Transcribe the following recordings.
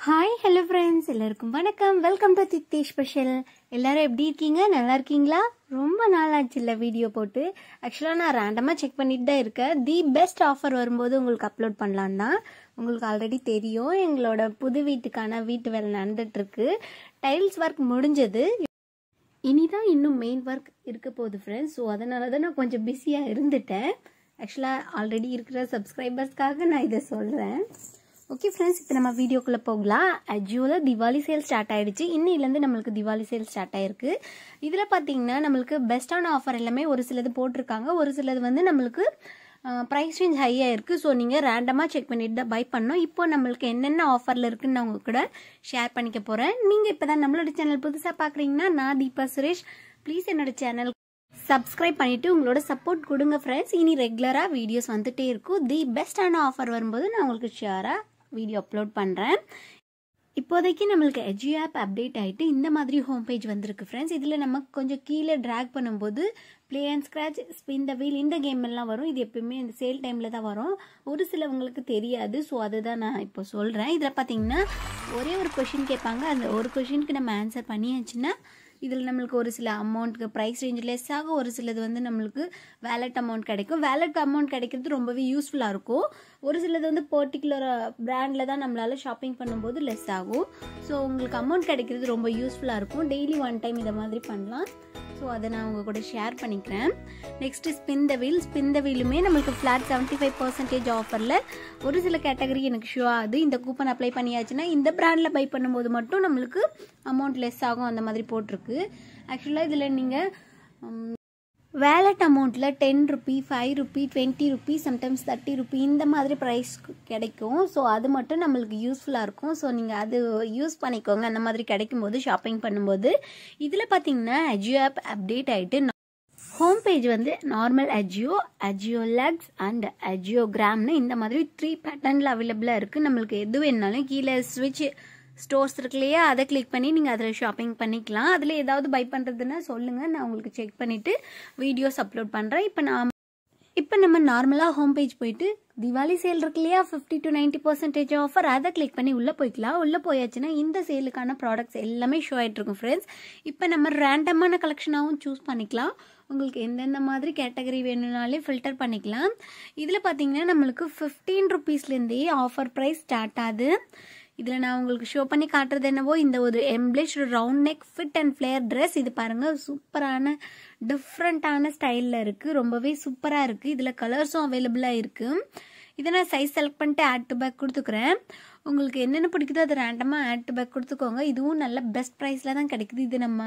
hi hello friends எல்லாருக்கும் வணக்கம் welcome to தித்தி special எல்லாரும் எப்படி இருக்கீங்க நல்லா இருக்கீங்களா ரொம்ப நாள் ஆச்சு இல்லை வீடியோ போட்டு ஆக்சுவலாக நான் ரேண்டமாக செக் பண்ணிட்டு தான் இருக்கேன் தி பெஸ்ட் ஆஃபர் வரும்போது உங்களுக்கு அப்லோட் பண்ணலான் தான் உங்களுக்கு ஆல்ரெடி தெரியும் எங்களோட புது வீட்டுக்கான வீட்டு வேலை நடந்துட்டு இருக்கு டைல்ஸ் ஒர்க் முடிஞ்சது இனிதான் இன்னும் மெயின் ஒர்க் இருக்க போகுது ஃப்ரெண்ட்ஸ் ஸோ அதனால தான் நான் கொஞ்சம் பிஸியாக இருந்துட்டேன் ஆக்சுவலாக ஆல்ரெடி இருக்கிற சப்ஸ்கிரைபர்ஸ்க்காக நான் இதை சொல்கிறேன் ஓகே ஃப்ரெண்ட்ஸ் இப்போ நம்ம வீடியோக்குள்ளே போகலாம் அஜியோவில் திவாலி சேல் ஸ்டார்ட் ஆயிடுச்சு இன்னிலேருந்து நம்மளுக்கு திவாலி சேல் ஸ்டார்ட் ஆயிருக்கு இதில் பார்த்தீங்கன்னா நம்மளுக்கு பெஸ்ட்டான ஆஃபர் எல்லாமே ஒரு சிலது போட்டிருக்காங்க ஒரு சிலது வந்து நம்மளுக்கு ப்ரைஸ் ரேஞ்ச் ஹையாக இருக்குது ஸோ நீங்கள் ரேண்டமாக செக் பண்ணிட்டு தான் பை பண்ணோம் இப்போ நம்மளுக்கு என்னென்ன ஆஃபரில் இருக்குன்னு நான் உங்க கூட ஷேர் பண்ணிக்க போகிறேன் நீங்கள் இப்போ தான் நம்மளோட சேனல் புதுசாக பார்க்குறீங்கன்னா நான் தீபா சுரேஷ் ப்ளீஸ் என்னோட சேனல் சப்ஸ்கிரைப் பண்ணிவிட்டு உங்களோட சப்போர்ட் கொடுங்க ஃப்ரெண்ட்ஸ் இனி ரெகுலராக வீடியோஸ் வந்துட்டே இருக்கும் தி பெஸ்ட்டான ஆஃபர் வரும்போது நான் உங்களுக்கு ஷியராக வீடியோ அப்லோட் பண்ணுறேன் இப்போதைக்கு நம்மளுக்கு எஜி ஆப் அப்டேட் ஆகிட்டு இந்த மாதிரி ஹோம் பேஜ் வந்திருக்கு ஃப்ரெண்ட்ஸ் இதில் நம்ம கொஞ்சம் கீழே ட்ராக் பண்ணும்போது play and scratch spin the wheel இந்த கேம் எல்லாம் வரும் இது எப்பயுமே இந்த சேல் டைமில் தான் வரும் ஒரு சிலவங்களுக்கு தெரியாது ஸோ அதுதான் நான் இப்போ சொல்கிறேன் இதில் பார்த்தீங்கன்னா ஒரே ஒரு கொஷின் கேட்பாங்க அந்த ஒரு கொஷினுக்கு நம்ம ஆன்சர் பண்ணியாச்சுன்னா இதில் நம்மளுக்கு ஒரு சில அமௌண்ட்டுக்கு ப்ரைஸ் ரேஞ்ச் லெஸ் ஆகும் ஒரு சிலது வந்து நம்மளுக்கு வேலட் அமௌண்ட் கிடைக்கும் வேலட் அமௌண்ட் கிடைக்கிறது ரொம்பவே யூஸ்ஃபுல்லாக இருக்கும் ஒரு சிலது வந்து பர்டிகுலர் பிராண்டில் தான் நம்மளால் ஷாப்பிங் பண்ணும்போது லெஸ் ஆகும் ஸோ உங்களுக்கு அமௌண்ட் கிடைக்கிறது ரொம்ப யூஸ்ஃபுல்லாக இருக்கும் டெய்லி ஒன் டைம் இதை மாதிரி பண்ணலாம் ஸோ அதை நான் உங்கள் கூட ஷேர் பண்ணிக்கிறேன் next spin the wheel spin the வீலுமே நம்மளுக்கு ஃப்ளாட் செவன்ட்டி ஃபைவ் பர்சன்டேஜ் ஆஃபரில் ஒரு சில கேட்டகரி எனக்கு ஷோ ஆகுது இந்த கூப்பன் அப்ளை பண்ணியாச்சுன்னா இந்த பிராண்டில் பை பண்ணும்போது மட்டும் நம்மளுக்கு அமௌண்ட் லெஸ் ஆகும் அந்த மாதிரி போட்டிருக்கு ஆக்சுவலாக இதில் நீங்கள் வேலட் அமௌண்ட்டில் ten rupee five rupee twenty rupee sometimes thirty rupee இந்த மாதிரி ப்ரைஸ் கிடைக்கும் ஸோ அது மட்டும் நம்மளுக்கு யூஸ்ஃபுல்லாக இருக்கும் ஸோ நீங்கள் அது யூஸ் பண்ணிக்கோங்க அந்த மாதிரி கிடைக்கும் போது ஷாப்பிங் பண்ணும்போது இதில் பார்த்தீங்கன்னா அஜியோ ஆப் அப்டேட் ஆகிட்டு ஹோம் பேஜ் வந்து normal Ajio Ajio Luxe and Ajio கிராம்னு இந்த மாதிரி த்ரீ பேட்டர்னில் அவைலபிளாக இருக்குது நம்மளுக்கு எது வேணாலும் கீழே ஸ்விட்ச் ஸ்டோர்ஸ் இருக்கு இல்லையா அதை கிளிக் பண்ணி நீங்கள் அதில் ஷாப்பிங் பண்ணிக்கலாம் அதில் ஏதாவது பை பண்ணுறதுன்னா சொல்லுங்கள் நான் உங்களுக்கு செக் பண்ணிவிட்டு வீடியோஸ் அப்லோட் பண்ணுறேன் இப்போ நான் இப்போ நம்ம நார்மலாக ஹோம் பேஜ் போயிட்டு திவாலி சேல் இருக்கு இல்லையா fifty to ninety percentage offer அதை கிளிக் பண்ணி உள்ளே போய்க்கலாம் உள்ளே போயாச்சுன்னா இந்த சேலுக்கான ப்ராடக்ட்ஸ் எல்லாமே ஷோ ஆகிட்டு இருக்கும் ஃப்ரெண்ட்ஸ் இப்போ நம்ம ரேண்டமான கலெக்ஷனாகவும் சூஸ் பண்ணிக்கலாம் உங்களுக்கு எந்தெந்த மாதிரி கேட்டகரி வேணும்னாலே ஃபில்டர் பண்ணிக்கலாம் இதில் பார்த்தீங்கன்னா நம்மளுக்கு ஃபிஃப்டீன் ருபீஸ்லேருந்தே ஆஃபர் ப்ரைஸ் ஸ்டார்ட் ஆகுது இதில் நான் உங்களுக்கு ஷோ பண்ணி காட்டுறது என்னவோ இந்த ஒரு embellish round neck fit and flare dress இது பாருங்கள் சூப்பரான டிஃப்ரெண்ட்டான ஸ்டைலில் இருக்குது ரொம்பவே சூப்பராக இருக்குது இதில் கலர்ஸும் அவைலபிளாக இருக்குது இதை நான் சைஸ் செலக்ட் பண்ணிட்டு ஆட் டு பேக் கொடுத்துக்கிறேன் உங்களுக்கு என்னென்ன பிடிக்குதோ அதை ரேண்டமாக ஆட் டு பேக் கொடுத்துக்கோங்க இதுவும் நல்ல பெஸ்ட் ப்ரைஸில் தான் கிடைக்குது இது நம்ம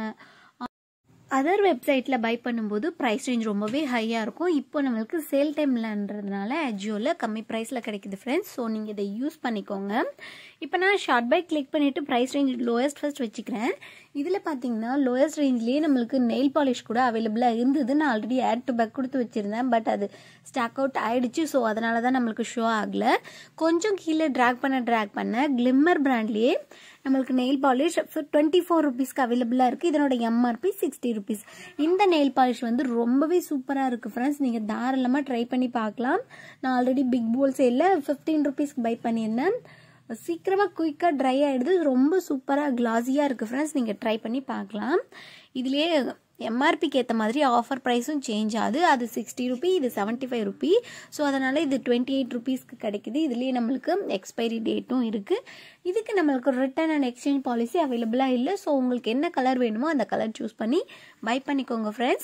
அதர் வெப்சைட்டில் பை பண்ணும்போது ப்ரைஸ் ரேஞ்ச் ரொம்பவே ஹையாக இருக்கும் இப்போ நம்மளுக்கு சேல் டைம்லன்றதுனால அஜியோவில் கம்மி ப்ரைஸில் கிடைக்குது ஃப்ரெண்ட்ஸ் ஸோ நீங்கள் இதை யூஸ் பண்ணிக்கோங்க இப்போ நான் ஷார்ட் பை கிளிக் பண்ணிவிட்டு ப்ரைஸ் ரேஞ்ச் லோயஸ்ட் ஃபஸ்ட் வச்சுக்கிறேன் இதில் பார்த்தீங்கன்னா லோயஸ்ட் ரேஞ்ச்லேயே நம்மளுக்கு நெயில் பாலிஷ் கூட அவைலபிளாக இருந்தது நான் ஆல்ரெடி ஆட் டு பேக் கொடுத்து வச்சுருந்தேன் பட் அது ஸ்டாக் அவுட் ஆகிடுச்சு ஸோ அதனால தான் நம்மளுக்கு ஷோ ஆகலை கொஞ்சம் கீழே ட்ராக் பண்ண ட்ராக் பண்ண கிளிம்மர் பிராண்ட்லேயே நம்மளுக்கு நெயில் பாலிஷ் டுவெண்ட்டி ஃபோர் ருபீஸ்க்கு அவைலபிளாக இருக்குது இதனோட எம்ஆர்பி சிக்ஸ்டி ருபீஸ் இந்த நெயில் பாலிஷ் வந்து ரொம்பவே சூப்பராக இருக்குது ஃப்ரெண்ட்ஸ் நீங்கள் தாராளமாக ட்ரை பண்ணி பார்க்கலாம் நான் ஆல்ரெடி பிக் போல் சேலில் ஃபிஃப்டீன் ருபீஸ்க்கு பை பண்ணியிருந்தேன் சீக்கிரமாக குயிக்காக ட்ரை ஆகிடுது ரொம்ப சூப்பராக கிளாஸியாக இருக்குது ஃப்ரெண்ட்ஸ் நீங்கள் ட்ரை பண்ணி பார்க்கலாம் இதுலேயே எம்ஆர்பிக்கு ஏற்ற மாதிரி ஆஃபர் ப்ரைஸும் சேஞ்ச் ஆகுது அது சிக்ஸ்டி ருபி இது செவன்ட்டி ஃபைவ் ருபி ஸோ அதனால் இது டுவெண்ட்டி எயிட் ருபீஸ்க்கு கிடைக்குது இதுலேயே நம்மளுக்கு எக்ஸ்பைரி டேட்டும் இருக்குது இதுக்கு நம்மளுக்கு ரிட்டர்ன் அண்ட் எக்ஸ்சேஞ்ச் பாலிசி அவைலபிளாக இல்லை ஸோ உங்களுக்கு என்ன கலர் வேணுமோ அந்த கலர் சூஸ் பண்ணி பை பண்ணிக்கோங்க ஃப்ரெண்ட்ஸ்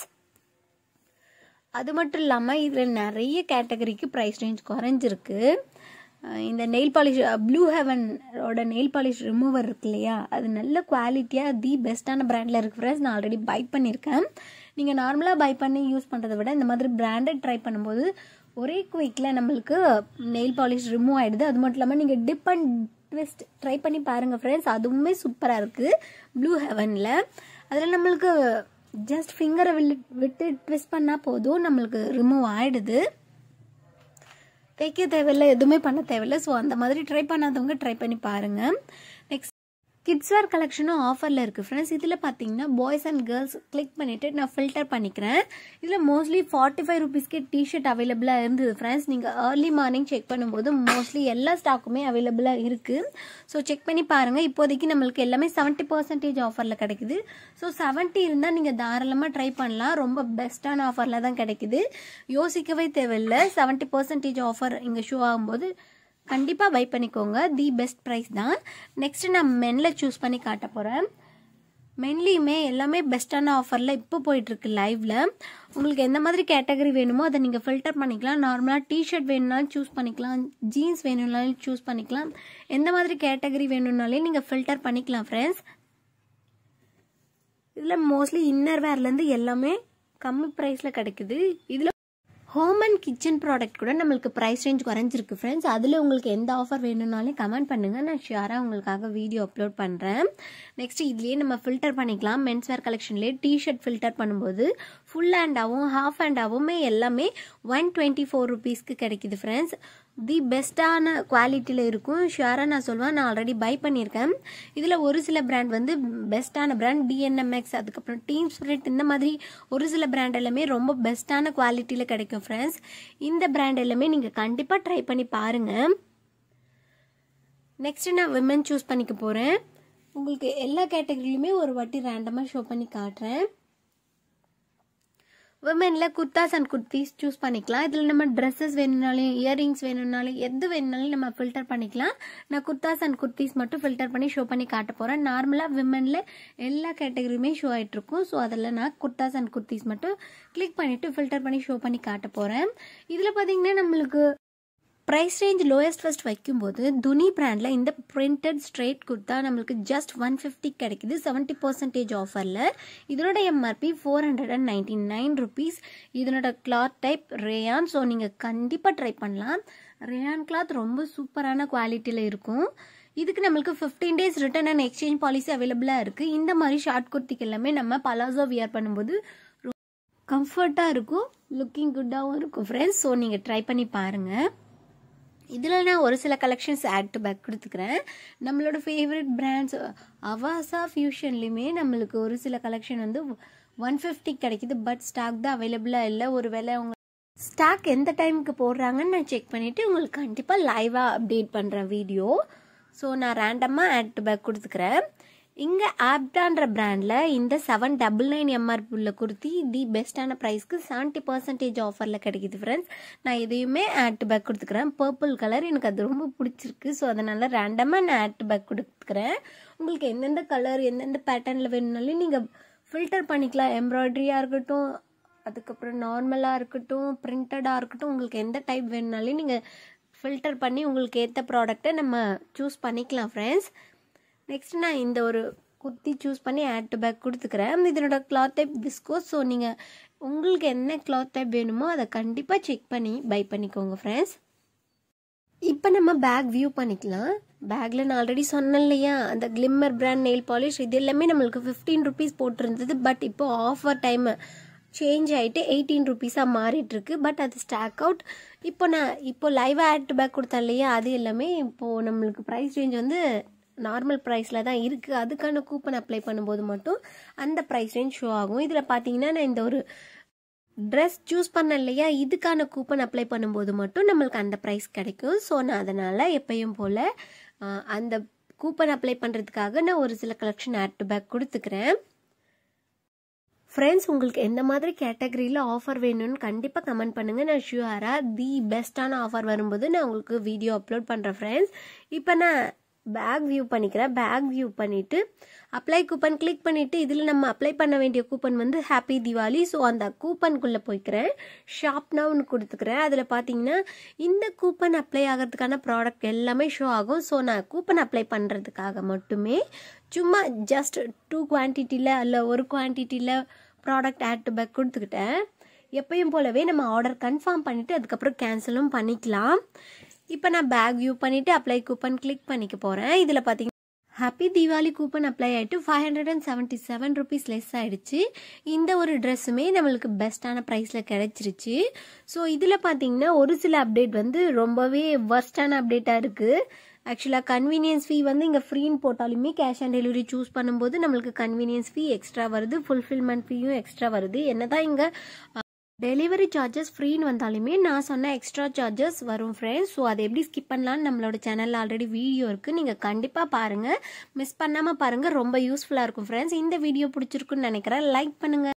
அது மட்டும் இல்லாமல் இதில் நிறைய கேட்டகரிக்கு ப்ரைஸ் ரேஞ்ச் குறைஞ்சிருக்கு இந்த நெயில் பாலிஷ் ப்ளூ ஹெவனோட நெயில் பாலிஷ் ரிமூவர் இருக்கு இல்லையா அது நல்ல குவாலிட்டியாக தி பெஸ்ட்டான பிராண்டில் இருக்குது ஃப்ரெண்ட்ஸ் நான் ஆல்ரெடி பை பண்ணியிருக்கேன் நீங்கள் நார்மலாக பை பண்ணி யூஸ் பண்ணுறதை விட இந்த மாதிரி பிராண்டட் ட்ரை பண்ணும்போது ஒரே குயிக்கில் நம்மளுக்கு நெயில் பாலிஷ் ரிமூவ் ஆகிடுது அது மட்டும் இல்லாமல் நீங்கள் டிப் அண்ட் ட்விஸ்ட் ட்ரை பண்ணி பாருங்கள் ஃப்ரெண்ட்ஸ் அதுவுமே சூப்பராக இருக்குது ப்ளூ ஹெவனில் அதில் நம்மளுக்கு ஜஸ்ட் ஃபிங்கரை விட்டு ட்விஸ்ட் பண்ணால் போதும் நம்மளுக்கு ரிமூவ் ஆகிடுது தேய்க்க தேவையில்லை எதுவுமே பண்ண தேவையில்லை ஸோ அந்த மாதிரி ட்ரை பண்ணாதவங்க ட்ரை பண்ணி பாருங்கள் நெக்ஸ்ட் கிட்ஸ் வேர் கலெக்ஷனும் ஆஃபரில் இருக்குது ஃப்ரெண்ட்ஸ் இதில் பார்த்தீங்கன்னா பாய்ஸ் அண்ட் கேர்ள்ஸ் கிளிக் பண்ணிவிட்டு நான் ஃபில்டர் பண்ணிக்கிறேன் இதில் மோஸ்ட்லி ஃபார்ட்டி ஃபைவ் ருபீஸ்க்கே டிஷர்ட் அவைலபிளாக இருந்தது ஃப்ரெண்ட்ஸ் நீங்கள் ஏர்லி மார்னிங் செக் பண்ணும்போது மோஸ்ட்லி எல்லா ஸ்டாக்குமே அவைலபிளாக இருக்குது ஸோ செக் பண்ணி பாருங்கள் இப்போதைக்கு நம்மளுக்கு எல்லாமே செவன்ட்டி பர்சன்டேஜ் ஆஃபரில் கிடைக்குது ஸோ செவன்ட்டி இருந்தால் நீங்கள் தாராளமாக ட்ரை பண்ணலாம் ரொம்ப பெஸ்ட்டான ஆஃபரில் தான் கிடைக்குது யோசிக்கவே தேவையில்லை செவன்ட்டி பர்சன்டேஜ் ஆஃபர் இங்கே ஷோ ஆகும்போது கண்டிப்பாக பை பண்ணிக்கோங்க தி பெஸ்ட் ப்ரைஸ் தான் நெக்ஸ்ட்டு நான் மெனில் சூஸ் பண்ணி காட்ட போகிறேன் மென்லேயுமே எல்லாமே பெஸ்ட்டான ஆஃபரில் இப்போ போயிட்டுருக்கு லைவில் உங்களுக்கு எந்த மாதிரி கேட்டகரி வேணுமோ அதை நீங்கள் ஃபில்டர் பண்ணிக்கலாம் நார்மலாக டிஷர்ட் வேணும்னாலும் சூஸ் பண்ணிக்கலாம் ஜீன்ஸ் வேணும்னாலும் சூஸ் பண்ணிக்கலாம் எந்த மாதிரி கேட்டகரி வேணும்னாலே நீங்கள் ஃபில்டர் பண்ணிக்கலாம் ஃப்ரெண்ட்ஸ் இதில் மோஸ்ட்லி இன்னர் வேர்லேருந்து எல்லாமே கம்மி ப்ரைஸில் கிடைக்குது இதில் ஹோம் அண்ட் கிச்சன் ப்ராடக்ட் கூட நம்மளுக்கு ப்ரைஸ் ரேஞ்ச் குறைஞ்சிருக்கு ஃப்ரெண்ட்ஸ் அதில் உங்களுக்கு எந்த ஆஃபர் வேணும்னாலும் கமெண்ட் பண்ணுங்கள் நான் ஷியராக உங்களுக்காக வீடியோ அப்லோட் பண்ணுறேன் நெக்ஸ்ட் இதுலேயே நம்ம ஃபில்டர் பண்ணிக்கலாம் மென்ஸ் வேர் கலெக்ஷன்லேயே டிஷர்ட் ஃபில்டர் பண்ணும்போது ஃபுல் ஹேண்டாகவும் ஹாஃப் ஹேண்டாகவுமே எல்லாமே ஒன் டுவெண்ட்டி ஃபோர் ருபீஸ்க்கு கிடைக்குது ஃப்ரெண்ட்ஸ் தி பெஸ்ட்டான குவாலிட்டியில் இருக்கும் ஷியராக நான் சொல்லுவேன் நான் ஆல்ரெடி பை பண்ணியிருக்கேன் இதில் ஒரு சில பிராண்ட் வந்து பெஸ்ட்டான பிராண்ட் டிஎன்எம்எக்ஸ் அதுக்கப்புறம் டீம் ஸ்பிரிட் இந்த மாதிரி ஒரு சில பிராண்ட் எல்லாமே ரொம்ப பெஸ்ட்டான குவாலிட்டியில் கிடைக்கும் ஃப்ரெண்ட்ஸ் இந்த பிராண்ட் எல்லாமே நீங்கள் கண்டிப்பாக ட்ரை பண்ணி பாருங்கள் நெக்ஸ்ட்டு நான் விமன் சூஸ் பண்ணிக்க போகிறேன் உங்களுக்கு எல்லா கேட்டகரியிலுமே ஒரு வாட்டி ரேண்டமாக ஷோ பண்ணி காட்டுறேன் விமனில் குர்தாஸ் அண்ட் குர்த்திஸ் சூஸ் பண்ணிக்கலாம் இதில் நம்ம ட்ரெஸ்ஸஸ் வேணும்னாலும் இயரிங்ஸ் வேணும்னாலும் எது வேணும்னாலும் நம்ம ஃபில்டர் பண்ணிக்கலாம் நான் குர்தாஸ் அண்ட் குர்த்திஸ் மட்டும் ஃபில்டர் பண்ணி ஷோ பண்ணி காட்ட போகிறேன் நார்மலாக விமனில் எல்லா கேட்டகரியுமே ஷோ ஆகிட்ருக்கும் ஸோ அதில் நான் குர்தாஸ் அண்ட் குர்த்திஸ் மட்டும் கிளிக் பண்ணிவிட்டு ஃபில்டர் பண்ணி ஷோ பண்ணி காட்ட போகிறேன் இதில் பார்த்தீங்கன்னா நம்மளுக்கு ப்ரைஸ் ரேஞ்ச் லோயஸ்ட் ஃபஸ்ட் வைக்கும்போது துனி பிராண்டில் இந்த பிரிண்டட் ஸ்ட்ரெயிட் குர்த்தா நம்மளுக்கு ஜஸ்ட் ஒன் ஃபிஃப்டி கிடைக்குது செவன்ட்டி பர்சன்டேஜ் ஆஃபரில் இதனோட MRP four hundred and ninety nine rupees இதனோட கிளாத் டைப் ரேயான் ஸோ நீங்கள் கண்டிப்பாக ட்ரை பண்ணலாம் ரேயான் கிளாத் ரொம்ப சூப்பரான குவாலிட்டியில் இருக்கும் இதுக்கு நம்மளுக்கு fifteen days return and exchange policy அவைலபிளாக இருக்குது இந்த மாதிரி ஷார்ட் குர்த்திக்கு எல்லாமே நம்ம பலாசோ வியர் பண்ணும்போது கம்ஃபர்ட்டாக இருக்கும் லுக்கிங் குட்டாகவும் இருக்கும் ஃப்ரெண்ட்ஸ் ஸோ நீங்கள் ட்ரை பண்ணி பாருங்கள் இதில் நான் ஒரு சில கலெக்ஷன்ஸ் ஆட் டு பேக் கொடுத்துக்கிறேன் நம்மளோட ஃபேவரட் பிராண்ட்ஸ் அவாசா ஃபியூஷன்லேயுமே நம்மளுக்கு ஒரு சில கலெக்ஷன் வந்து ஒன் ஃபிஃப்டி கிடைக்குது பட் ஸ்டாக் தான் அவைலபிளாக இல்லை ஒரு வேளை அவங்க ஸ்டாக் எந்த டைமுக்கு போடுறாங்கன்னு நான் செக் பண்ணிவிட்டு உங்களுக்கு கண்டிப்பாக லைவாக அப்டேட் பண்ணுறேன் வீடியோ ஸோ நான் ரேண்டமாக ஆட் டு பேக் கொடுத்துக்கிறேன் இங்கே ஆப்டான்ற பிராண்டில் இந்த செவன் டபுள் நைன் எம்ஆர்பி உள்ள குர்த்தி தி பெஸ்ட்டான ப்ரைஸ்க்கு செவன்ட்டி பர்சன்டேஜ் ஆஃபரில் கிடைக்குது ஃப்ரெண்ட்ஸ் நான் இதையுமே ஆட் டு பேக் கொடுத்துக்கிறேன் பர்பிள் கலர் எனக்கு அது ரொம்ப பிடிச்சிருக்கு ஸோ அதனால் ரேண்டமாக நான் ஆட் டு பேக் கொடுத்துக்கிறேன் உங்களுக்கு எந்தெந்த கலர் எந்தெந்த பேட்டர்னில் வேணும்னாலும் நீங்கள் ஃபில்டர் பண்ணிக்கலாம் எம்ப்ராய்டரியாக இருக்கட்டும் அதுக்கப்புறம் நார்மலாக இருக்கட்டும் பிரிண்டடாக இருக்கட்டும் உங்களுக்கு எந்த டைப் வேணுனாலும் நீங்கள் ஃபில்டர் பண்ணி உங்களுக்கு ஏற்ற ப்ராடக்டை நம்ம சூஸ் பண்ணிக்கலாம் ஃப்ரெண்ட்ஸ் நெக்ஸ்ட் நான் இந்த ஒரு குர்த்தி சூஸ் பண்ணி ஆட் டு பேக் கொடுத்துக்கிறேன் இதனோட கிளாத் டைப் விஸ்கோஸ் ஸோ நீங்கள் உங்களுக்கு என்ன கிளாத் டைப் வேணுமோ அதை கண்டிப்பாக செக் பண்ணி பை பண்ணிக்கோங்க ஃப்ரெண்ட்ஸ் இப்போ நம்ம பேக் வியூ பண்ணிக்கலாம் பேக்கில் நான் ஆல்ரெடி சொன்னேன் இல்லையா அந்த கிளிம்மர் பிராண்ட் நெயில் பாலிஷ் இது எல்லாமே நம்மளுக்கு ஃபிஃப்டீன் ருபீஸ் போட்டிருந்தது பட் இப்போ ஆஃபர் டைம் சேஞ்ச் ஆகிட்டு எயிட்டீன் ருபீஸாக மாறிட்டுருக்கு பட் அது ஸ்டாக் அவுட் இப்போ நான் இப்போ லைவ் ஆட் பேக் கொடுத்தேன் இல்லையா அது எல்லாமே இப்போது நம்மளுக்கு ப்ரைஸ் ரேஞ்ச் வந்து நார்மல் ப்ரைஸில் தான் இருக்குது அதுக்கான கூப்பன் அப்ளை பண்ணும்போது மட்டும் அந்த ப்ரைஸ் ரேஞ்ச் ஷோ ஆகும் இதில் பார்த்தீங்கன்னா நான் இந்த ஒரு ட்ரெஸ் சூஸ் பண்ண இல்லையா இதுக்கான கூப்பன் அப்ளை பண்ணும்போது மட்டும் நம்மளுக்கு அந்த ப்ரைஸ் கிடைக்கும் ஸோ நான் அதனால் எப்பயும் போல் அந்த கூப்பன் அப்ளை பண்ணுறதுக்காக நான் ஒரு சில கலெக்ஷன் ஆட் டு பேக் கொடுத்துக்கிறேன் ஃப்ரெண்ட்ஸ் உங்களுக்கு எந்த மாதிரி கேட்டகரியில் ஆஃபர் வேணும்னு கண்டிப்பாக கமெண்ட் பண்ணுங்கள் நான் ஷுவராக தி பெஸ்ட்டான ஆஃபர் வரும்போது நான் உங்களுக்கு வீடியோ அப்லோட் பண்ணுறேன் ஃப்ரெண்ட்ஸ் இப்போ நான் பேக் வியூ பண்ணிக்கிறேன் பேக் வியூ பண்ணிவிட்டு அப்ளை கூப்பன் கிளிக் பண்ணிவிட்டு இதில் நம்ம அப்ளை பண்ண வேண்டிய கூப்பன் வந்து ஹாப்பி திவாலி ஸோ அந்த கூப்பனுக்குள்ளே போய்க்கிறேன் ஷாப்னா ஒன்று கொடுத்துக்கிறேன் அதில் பார்த்தீங்கன்னா இந்த கூப்பன் அப்ளை ஆகிறதுக்கான ப்ராடக்ட் எல்லாமே ஷோ ஆகும் ஸோ நான் கூப்பன் அப்ளை பண்ணுறதுக்காக மட்டுமே சும்மா ஜஸ்ட் டூ குவான்டிட்டியில் இல்லை ஒரு குவான்டிட்டியில் ப்ராடக்ட் ஆட் டு பேக் கொடுத்துக்கிட்டேன் எப்பயும் போலவே நம்ம ஆர்டர் கன்ஃபார்ம் பண்ணிவிட்டு அதுக்கப்புறம் கேன்சலும் பண்ணிக்கலாம் இப்போ நான் பேக் வியூ பண்ணிவிட்டு அப்ளை கூப்பன் கிளிக் பண்ணிக்க போகிறேன் இதில் பார்த்தீங்கன்னா ஹாப்பி தீபாவளி கூப்பன் அப்ளை ஆகிட்டு five hundred and seventy seven rupees less ஆகிடுச்சு இந்த ஒரு ட்ரெஸ்ஸுமே நம்மளுக்கு பெஸ்ட்டான ப்ரைஸில் கிடச்சிருச்சு ஸோ இதில் பார்த்தீங்கன்னா ஒரு சில அப்டேட் வந்து ரொம்பவே ஒர்ஸ்டான அப்டேட்டாக இருக்குது ஆக்சுவலாக கன்வீனியன்ஸ் ஃபீ வந்து இங்கே ஃப்ரீன்னு போட்டாலுமே கேஷ் ஆன் டெலிவரி சூஸ் பண்ணும்போது நம்மளுக்கு கன்வீனியன்ஸ் ஃபீ எக்ஸ்ட்ரா வருது ஃபுல்ஃபில்மெண்ட் ஃபீயும் எக்ஸ்ட்ரா வருது என்னதான் இங்கே டெலிவரி சார்ஜஸ் ஃப்ரீன்னு வந்தாலுமே நான் சொன்ன எக்ஸ்ட்ரா சார்ஜஸ் வரும் ஃப்ரெண்ட்ஸ் ஸோ அதை எப்படி ஸ்கிப் பண்ணலான்னு நம்மளோட சேனலில் ஆல்ரெடி வீடியோ இருக்குது நீங்கள் கண்டிப்பாக பாருங்கள் மிஸ் பண்ணாமல் பாருங்கள் ரொம்ப யூஸ்ஃபுல்லாக இருக்கும் ஃப்ரெண்ட்ஸ் இந்த வீடியோ பிடிச்சிருக்குன்னு நினைக்கிறேன் லைக் பண்ணுங்கள்